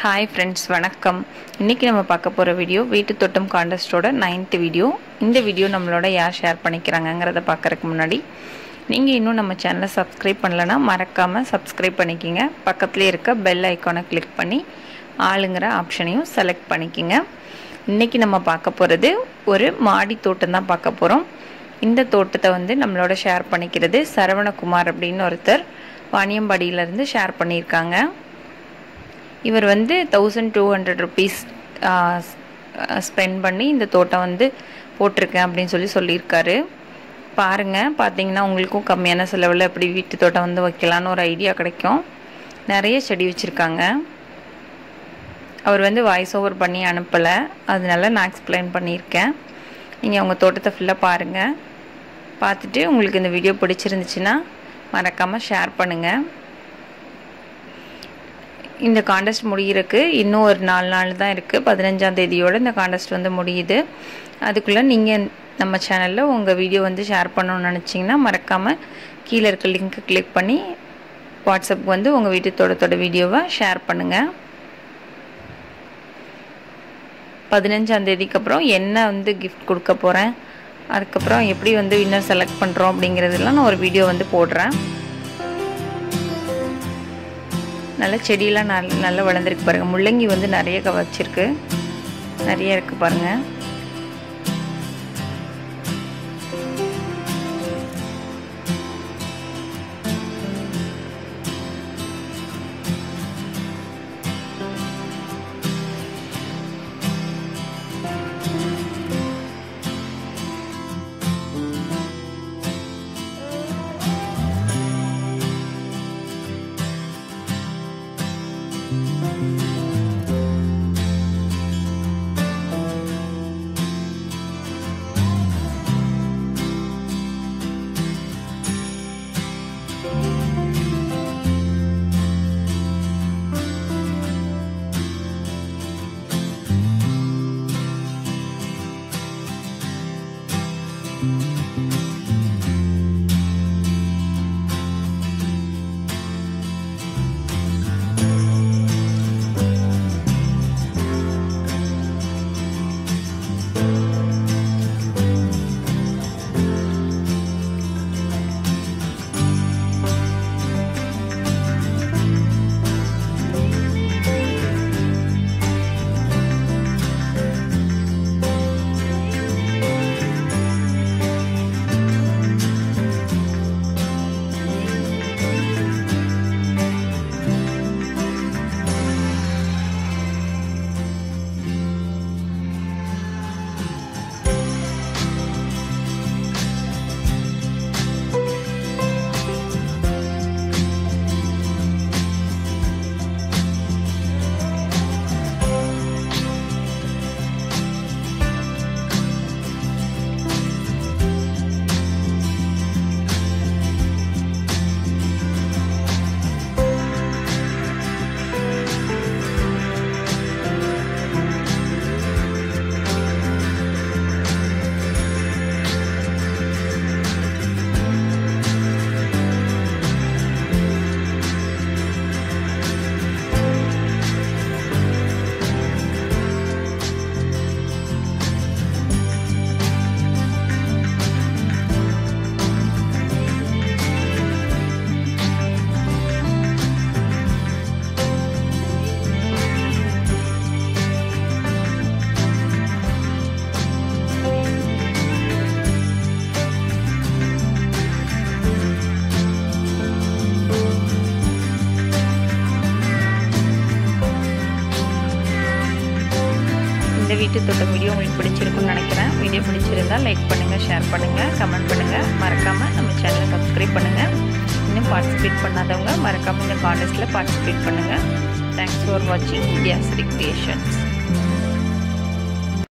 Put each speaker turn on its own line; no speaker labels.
hi friends வணக்கம் இன்றைக்கி நம்ம பார்க்க போகிற வீடியோ வீட்டு தோட்டம் காண்டஸ்டோட நைன்த் வீடியோ இந்த வீடியோ நம்மளோட யார் ஷேர் பண்ணிக்கிறாங்கங்கிறத பார்க்குறதுக்கு முன்னாடி நீங்கள் இன்னும் நம்ம சேனலை சப்ஸ்கிரைப் பண்ணலன்னா மறக்காமல் சப்ஸ்கிரைப் பண்ணிக்கிங்க பக்கத்துலேயே இருக்க பெல் ஐக்கானை கிளிக் பண்ணி ஆளுங்கிற ஆப்ஷனையும் செலக்ட் பண்ணிக்கிங்க இன்றைக்கி நம்ம பார்க்க போகிறது ஒரு மாடி தோட்டம் தான் பார்க்க போகிறோம் இந்த தோட்டத்தை வந்து நம்மளோட ஷேர் பண்ணிக்கிறது சரவணகுமார் அப்படின்னு ஒருத்தர் வாணியம்பாடியிலேருந்து ஷேர் பண்ணியிருக்காங்க இவர் வந்து thousand two hundred rupees spend பண்ணி இந்த தோட்டம் வந்து போட்டிருக்கேன் அப்படின்னு சொல்லி சொல்லியிருக்காரு பாருங்கள் பார்த்தீங்கன்னா உங்களுக்கும் கம்மியான செலவில் எப்படி வீட்டு தோட்டம் வந்து வைக்கலான்னு ஒரு ஐடியா கிடைக்கும் நிறைய செடி வச்சுருக்காங்க அவர் வந்து வாய்ஸ் ஓவர் பண்ணி அனுப்பலை அதனால நான் எக்ஸ்பிளைன் பண்ணியிருக்கேன் நீங்கள் உங்கள் தோட்டத்தை ஃபுல்லாக பாருங்கள் பார்த்துட்டு உங்களுக்கு இந்த வீடியோ பிடிச்சிருந்துச்சுன்னா மறக்காமல் ஷேர் பண்ணுங்கள் இந்த காண்டஸ்ட் முடிகிறதுக்கு இன்னும் ஒரு நாலு நாள் தான் இருக்குது பதினஞ்சாம் தேதியோடு இந்த காண்டஸ்ட் வந்து முடியுது அதுக்குள்ளே நீங்கள் நம்ம சேனலில் உங்கள் வீடியோ வந்து ஷேர் பண்ணணும்னு நினச்சிங்கன்னா மறக்காமல் கீழே இருக்க லிங்க்கை கிளிக் பண்ணி வாட்ஸ்அப் வந்து உங்கள் வீட்டு தோட்டத்தோட வீடியோவை ஷேர் பண்ணுங்கள் பதினஞ்சாம் தேதிக்கு அப்புறம் என்ன வந்து கிஃப்ட் கொடுக்க போகிறேன் அதுக்கப்புறம் எப்படி வந்து வின்னர் செலக்ட் பண்ணுறோம் அப்படிங்கிறதுலாம் நான் ஒரு வீடியோ வந்து போடுறேன் நல்ல செடியெல்லாம் நல்ல நல்லா வளர்ந்துருக்கு பாருங்கள் முள்ளங்கி வந்து நிறைய வச்சிருக்கு நிறைய இருக்குது பாருங்கள் இந்த வீட்டு தோட்டம் வீடியோ உங்களுக்கு பிடிச்சிருக்குன்னு நினைக்கிறேன் வீடியோ பிடிச்சிருந்தால் லைக் பண்ணுங்கள் ஷேர் பண்ணுங்கள் கமெண்ட் பண்ணுங்கள் மறக்காமல் நம்ம சேனலை சப்ஸ்கிரைப் பண்ணுங்கள் இன்னும் பார்ட்டிசிபேட் பண்ணாதவங்க மறக்காமல் இந்த காண்டஸ்ட்டில் பார்ட்டிசிபேட் பண்ணுங்கள் தேங்க்ஸ் ஃபார் வாட்சிங் வித்யாஸ்ரீ கிரியேஷன்ஸ்